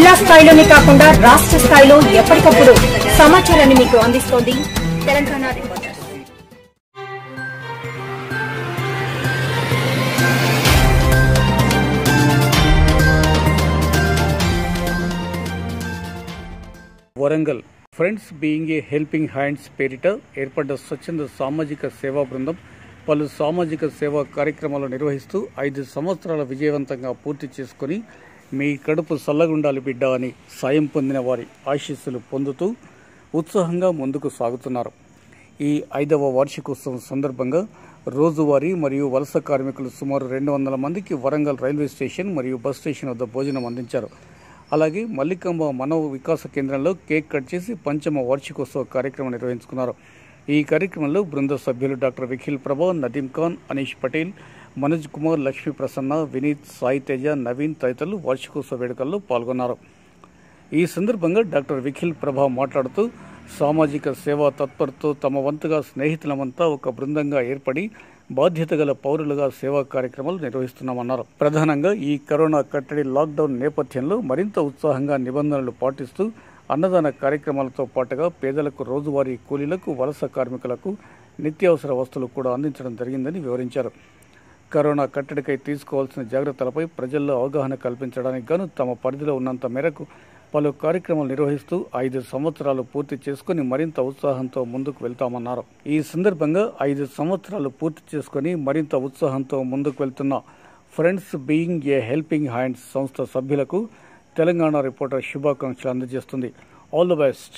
జిల్లా స్థాయిలోనే కాకుండా రాష్ట్ర స్థాయిలో ఎప్పటికప్పుడు సమాచారాన్ని మీకు అందిస్తోంది Telangana reporter Warangal friends being a helping hands పేరిట ఏర్పడ్డ స్వచ్ఛంద సామాజిక సేవా బృందం పలు సామాజిక సేవా కార్యక్రమాలు నిర్వహిస్తూ ఐదు సంవత్సరాల విజయవంతంగా పూర్తి చేసుకుని మీ కడుపు సల్లగుండాలి బిడ్డ అని సాయం పొందిన వారి ఆశీస్సులు పొందుతూ ఉత్సాహంగా ముందుకు సాగుతున్నారు ఈ ఐదవ వార్షికోత్సవం సందర్భంగా రోజువారీ మరియు వలస కార్మికులు సుమారు రెండు వందల మందికి వరంగల్ రైల్వే స్టేషన్ మరియు బస్ స్టేషన్ వద్ద భోజనం అందించారు అలాగే మల్లికాంబ మనవ వికాస కేంద్రంలో కేక్ కట్ చేసి పంచమ వార్షికోత్సవ కార్యక్రమం నిర్వహించుకున్నారు ఈ కార్యక్రమంలో బృంద సభ్యులు డాక్టర్ విఖిల్ ప్రభా నదీం ఖాన్ అనీష్ పటేల్ మనోజ్ కుమార్ లక్ష్మీ ప్రసన్న వినీత్ సాయి తేజ నవీన్ తదితరులు వార్షికోత్సవ వేడుకల్లో పాల్గొన్నారు ఈ సందర్భంగా డాక్టర్ విఖిల్ ప్రభా మాట్లాడుతూ సామాజిక సేవా తత్పరతో తమ వంతుగా స్నేహితులమంతా ఒక బృందంగా ఏర్పడి బాధ్యత గల పౌరులుగా సేవా కార్యక్రమాలు నిర్వహిస్తున్నామన్నారు ప్రధానంగా ఈ కరోనా కట్టడి లాక్డౌన్ నేపథ్యంలో మరింత ఉత్సాహంగా నిబంధనలు పాటిస్తూ అన్నదాన కార్యక్రమాలతో పాటుగా పేదలకు రోజువారీ కూలీలకు వలస కార్మికులకు నిత్యావసర వస్తువులు కూడా అందించడం జరిగిందని వివరించారు కరోనా కట్టడికై తీసుకోవాల్సిన జాగ్రత్తలపై ప్రజల్లో అవగాహన కల్పించడానికి గాను తమ పరిధిలో ఉన్నంత మేరకు పలు కార్యక్రమాలు నిర్వహిస్తూ ఐదు సంవత్సరాలు పూర్తి చేసుకుని మరింత ఉత్సాహంతో ముందుకు వెళ్తామన్నారు ఈ సందర్భంగా ఐదు సంవత్సరాలు పూర్తి చేసుకుని మరింత ఉత్సాహంతో ముందుకు వెళ్తున్న friends being a helping hands సంస్థ సభ్యులకు తెలంగాణ రిపోర్టర్ శుభాకాంక్షలు అందజేస్తుంది ఆల్ ద బెస్ట్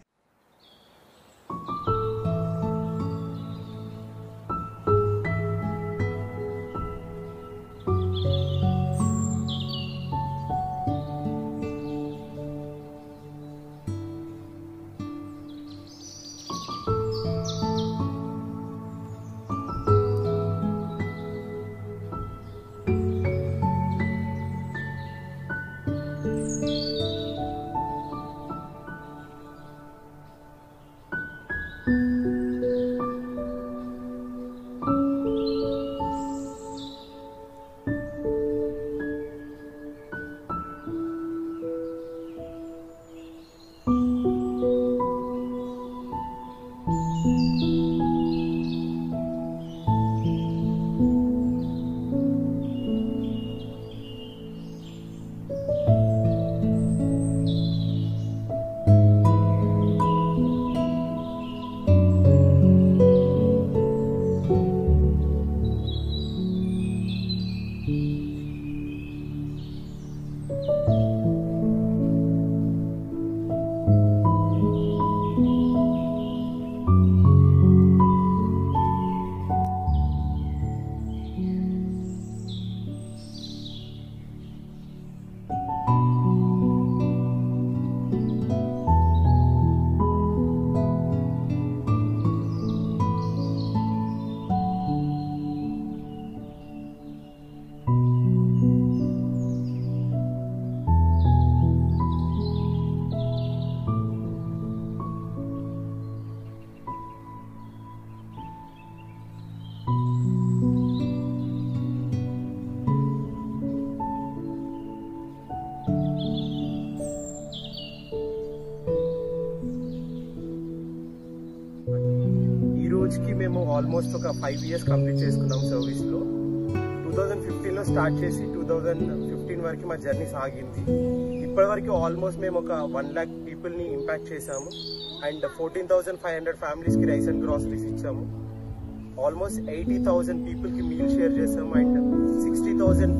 ఈ రోజుకి మేము ఆల్మోస్ట్ ఒక ఫైవ్ ఇయర్స్ కంప్లీట్ చేసుకున్నాం సర్వీస్ లో టూ థౌజండ్ ఫిఫ్టీన్ లో స్టార్ట్ చేసి టూ థౌజండ్ ఫిఫ్టీన్ వరకు మా జర్నీ సాగింది ఇప్పటి వరకు ఆల్మోస్ట్ మేము ఒక వన్ ల్యాక్ పీపుల్ ని ఇంపాక్ట్ చేసాము and fourteen thousand five hundred families కి రైస్ అండ్ గ్రాసరీస్ ఇచ్చాము ఆల్మోస్ట్ ఎయిటీ థౌసండ్ పీపుల్ కి మీల్ షేర్ చేసాము అండ్ సిక్స్టీ థౌసండ్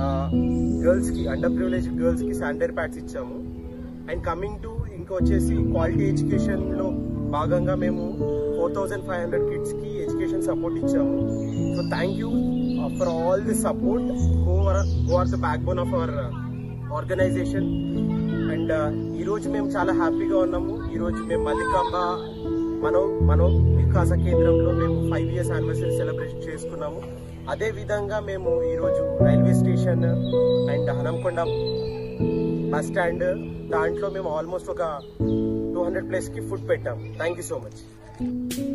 గర్ల్స్ కి అండర్ ప్రివిలేజ్ గర్ల్స్ కి శానిటరీ ప్యాడ్స్ ఇచ్చాము అండ్ కమింగ్ టు ఇంకా వచ్చేసి క్వాలిటీ ఎడ్యుకేషన్ లో భాగంగా మేము four thousand five hundred kids కి ఎడ్యుకేషన్ సపోర్ట్ ఇచ్చాము so thank you for all the support who are who are the backbone of our organisation and ఈ రోజు మేము చాలా హ్యాపీగా ఉన్నాము ఈ రోజు మేము మల్లికాంబ మనో మనో వికాస కేంద్రంలో మేము ఫైవ్ ఇయర్స్ యానివర్సరీ సెలబ్రేషన్ చేసుకున్నాము అదే విధంగా మేము ఈ రోజు railway station and Hanamkonda bus stand దాంట్లో మేము ఆల్మోస్ట్ ఒక టూ హండ్రెడ్ ప్లేస్ కి ఫుడ్ పెట్టాము థ్యాంక్ యూ సో మచ్